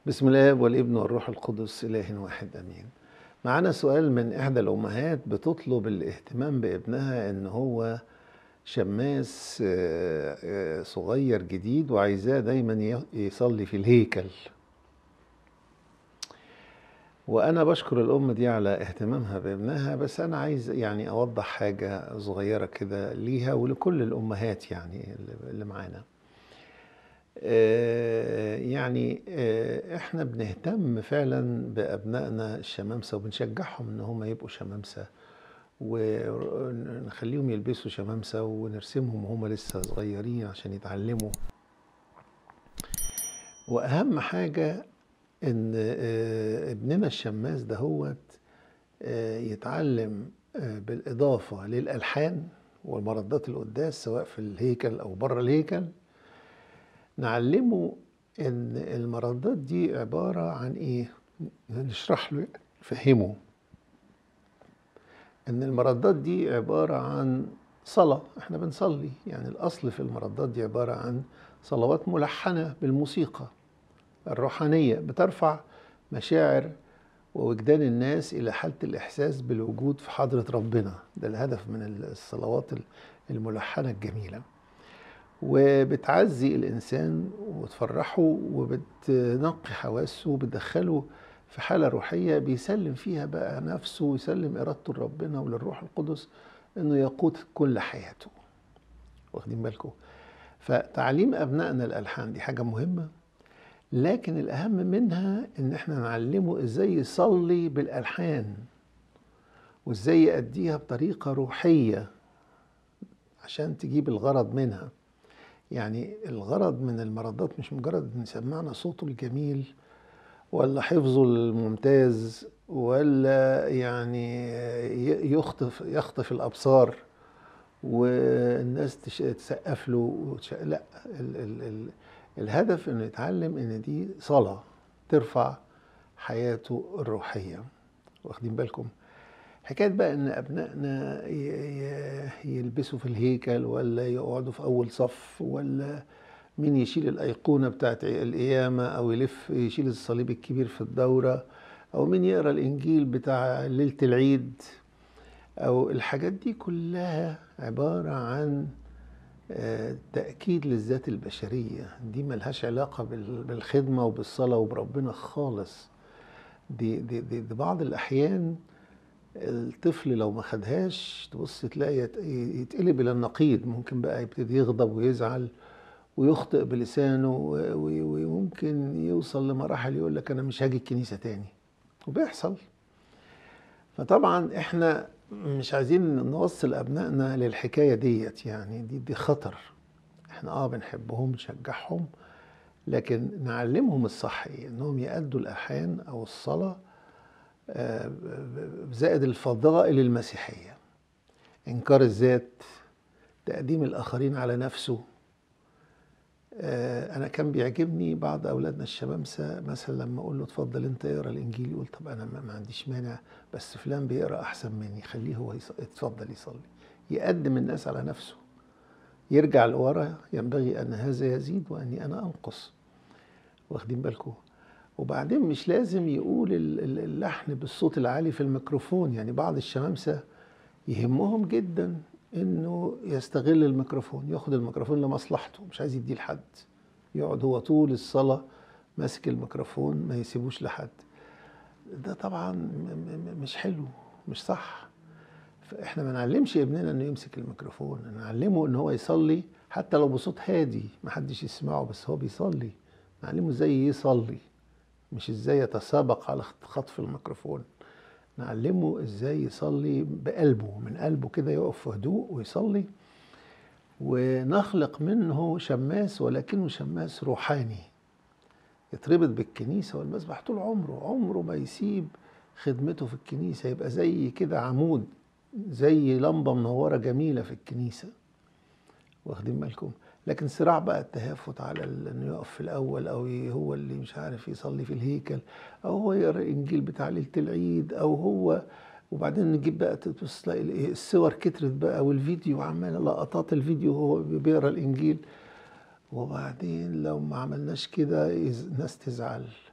بسم الله والابن والروح القدس إله واحد أمين معانا سؤال من إحدى الأمهات بتطلب الاهتمام بابنها إن هو شماس آه، آه، صغير جديد وعايزاه دايما ي- يصلي في الهيكل وأنا بشكر الأم دي على اهتمامها بابنها بس أنا عايز يعني أوضح حاجة صغيرة كده ليها ولكل الأمهات يعني اللي- اللي معانا آه، يعني آه، احنا بنهتم فعلا بابنائنا الشمامسه وبنشجعهم ان هم يبقوا شمامسه ونخليهم يلبسوا شمامسه ونرسمهم وهم لسه صغيرين عشان يتعلموا واهم حاجه ان آه، ابننا الشماس دهوت آه، يتعلم آه، بالاضافه للالحان والمردات القداس سواء في الهيكل او بره الهيكل نعلمه ان المردات دي عبارة عن ايه نشرح له نفهمه ان المردات دي عبارة عن صلاة احنا بنصلي يعني الاصل في المردات دي عبارة عن صلوات ملحنة بالموسيقى الروحانية بترفع مشاعر ووجدان الناس إلى حالة الإحساس بالوجود في حضرة ربنا ده الهدف من الصلوات الملحنة الجميلة وبتعزي الإنسان وتفرحه وبتنقي حواسه وبتدخله في حالة روحية بيسلم فيها بقى نفسه ويسلم إرادته لربنا وللروح القدس إنه يقود كل حياته واخدين بالكم فتعليم أبنائنا الألحان دي حاجة مهمة لكن الأهم منها إن إحنا نعلمه إزاي يصلي بالألحان وإزاي يأديها بطريقة روحية عشان تجيب الغرض منها يعني الغرض من المردات مش مجرد ان يسمعنا صوته الجميل ولا حفظه الممتاز ولا يعني يخطف يخطف الابصار والناس تش- تسقف له وتش... لا ال... ال... ال... الهدف انه يتعلم ان دي صلاه ترفع حياته الروحيه واخدين بالكم حكايه بقى ان ابنائنا ي- ي- يلبسوا في الهيكل ولا يقعدوا في اول صف ولا مين يشيل الايقونه بتاعت القيامه او يلف يشيل الصليب الكبير في الدوره او مين يقرا الانجيل بتاع ليله العيد او الحاجات دي كلها عباره عن آه، تأكيد للذات البشرية دي ملهاش علاقة بال- بالخدمة وبالصلاة وبربنا خالص دي, دي, دي, دي بعض الأحيان الطفل لو ما خدهاش تبص تلاقي يت- يتقلب الى النقيض ممكن بقى يبتدي يغضب ويزعل ويخطئ بلسانه و- و- وممكن يوصل لمراحل يقول لك انا مش هاجي الكنيسه تاني وبيحصل فطبعا احنا مش عايزين نوصل ابنائنا للحكايه ديت يعني دي دي خطر احنا اه بنحبهم نشجعهم لكن نعلمهم الصح ايه انهم يأدوا الالحان او الصلاه آه، زائد الفضائل المسيحية إنكار الذات تقديم الآخرين على نفسه آه، أنا كان بيعجبني بعض أولادنا الشمامسة مثلا لما أقول له اتفضل أنت اقرا الإنجيل يقول طب أنا ما ما عنديش مانع بس فلان بيقرا أحسن مني خليه هو يص- يتفضل يصلي يقدم الناس على نفسه يرجع لورا ينبغي أن هذا يزيد وأني أنا أنقص واخدين بالكم وبعدين مش لازم يقول ال- ال- اللحن بالصوت العالي في الميكروفون يعني بعض الشمامسة يهمهم جدا انه يستغل الميكروفون ياخد الميكروفون لمصلحته مش عايز يديه لحد يقعد هو طول الصلاة ماسك الميكروفون ما يسيبوش لحد ده طبعا م- م- مش حلو مش صح فاحنا ما نعلمش ابننا انه يمسك الميكروفون نعلمه ان هو يصلي حتى لو بصوت هادي ما حدش يسمعه بس هو بيصلي نعلمه ازاي يصلي مش ازاي يتسابق على خطف الميكروفون نعلمه ازاي يصلي بقلبه من قلبه كده يقف في هدوء ويصلي ونخلق منه شماس ولكنه شماس روحاني يتربط بالكنيسة والمسبح طول عمره عمره ما يسيب خدمته في الكنيسة يبقى زي كده عمود زي لمبة منورة جميلة في الكنيسة واخدين بالكم لكن صراع بقى التهافت على ال- انه يقف في الاول او ي- هو اللي مش عارف يصلي في الهيكل او هو يقرا الانجيل بتاع ليله العيد او هو وبعدين نجيب بقى تبص تلاقي ال- الصور كترت بقى والفيديو عماله لقطات الفيديو وهو بيقرا الانجيل وبعدين لو ما عملناش كده يز- الناس تزعل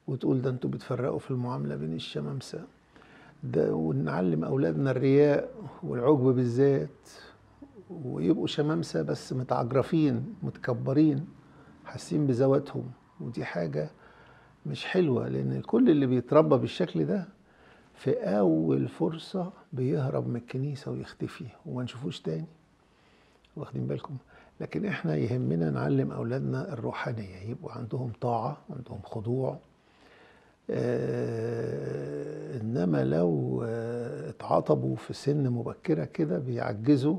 وتقول ده انتوا بتفرقوا في المعاملة بين الشمامسة ده ونعلم أولادنا الرياء والعجب بالذات ويبقوا شمامسة بس متعجرفين متكبرين حاسين بذواتهم ودي حاجة مش حلوة لأن كل اللي بيتربى بالشكل ده في أول فرصة بيهرب من الكنيسة ويختفي وما نشوفوش تاني واخدين بالكم لكن احنا يهمنا نعلم أولادنا الروحانية يبقوا عندهم طاعة عندهم خضوع آه إنما لو آه اتعاطبوا في سن مبكرة كده بيعجزوا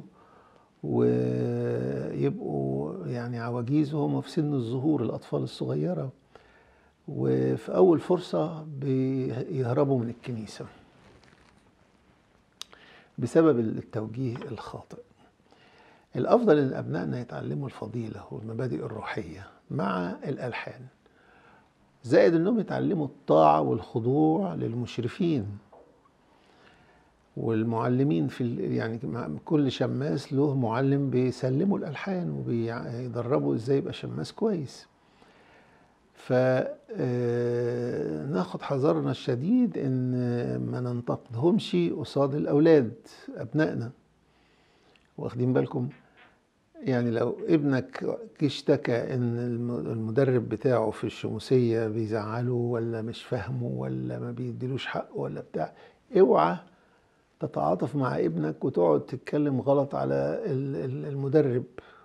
ويبقوا يعني عواجيز وهم في سن الظهور الأطفال الصغيرة وفي أول فرصة بيهربوا من الكنيسة بسبب التوجيه الخاطئ الأفضل أن أبنائنا يتعلموا الفضيلة والمبادئ الروحية مع الألحان زائد أنهم يتعلموا الطاعة والخضوع للمشرفين والمعلمين في يعني كل شماس له معلم بيسلموا الالحان وبيدربوا ازاي يبقى شماس كويس فناخد حذرنا الشديد ان ما ننتقدهمش قصاد الاولاد ابنائنا واخدين بالكم يعني لو ابنك اشتكى ان المدرب بتاعه في الشموسيه بيزعله ولا مش فاهمه ولا ما بيديلوش حقه ولا بتاع اوعى تتعاطف مع ابنك وتقعد تتكلم غلط على المدرب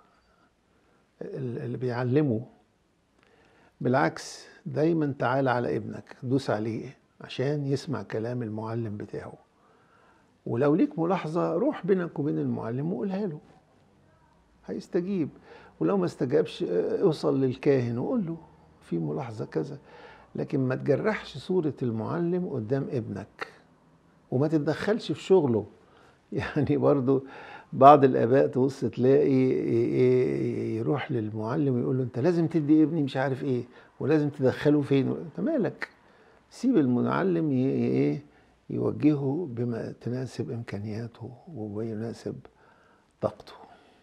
اللي بيعلمه بالعكس دايما تعال على ابنك دوس عليه عشان يسمع كلام المعلم بتاعه ولو ليك ملاحظة روح بينك وبين المعلم وقولها له هيستجيب ولو ما استجابش اوصل للكاهن وقول له في ملاحظة كذا لكن ما تجرحش صورة المعلم قدام ابنك وما تتدخلش في شغله يعني برضو بعض الاباء تبص تلاقي يروح للمعلم ويقول له انت لازم تدي ابني مش عارف ايه ولازم تدخله فين انت مالك سيب المعلم ايه يوجهه بما تناسب امكانياته ويناسب طاقته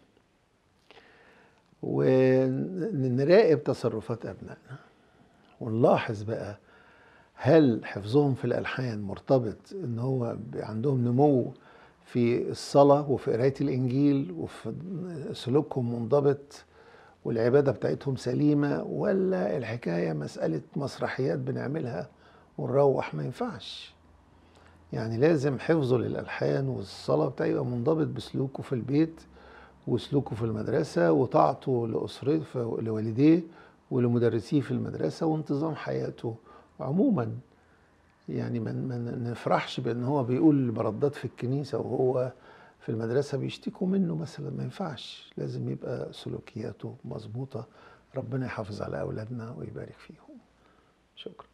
ونراقب تصرفات ابنائنا ونلاحظ بقى هل حفظهم في الالحان مرتبط ان هو عندهم نمو في الصلاه وفي قرايه الانجيل وفي سلوكهم منضبط والعباده بتاعتهم سليمه ولا الحكايه مساله مسرحيات بنعملها ونروح ما ينفعش يعني لازم حفظه للالحان والصلاه بتاعه يبقى منضبط بسلوكه في البيت وسلوكه في المدرسه وطاعته لاسرته لوالديه ولمدرسيه في المدرسه وانتظام حياته عموما يعني ما نفرحش بان هو بيقول مردات في الكنيسه وهو في المدرسه بيشتكوا منه مثلا ما ينفعش لازم يبقى سلوكياته مظبوطه ربنا يحافظ على اولادنا ويبارك فيهم شكرا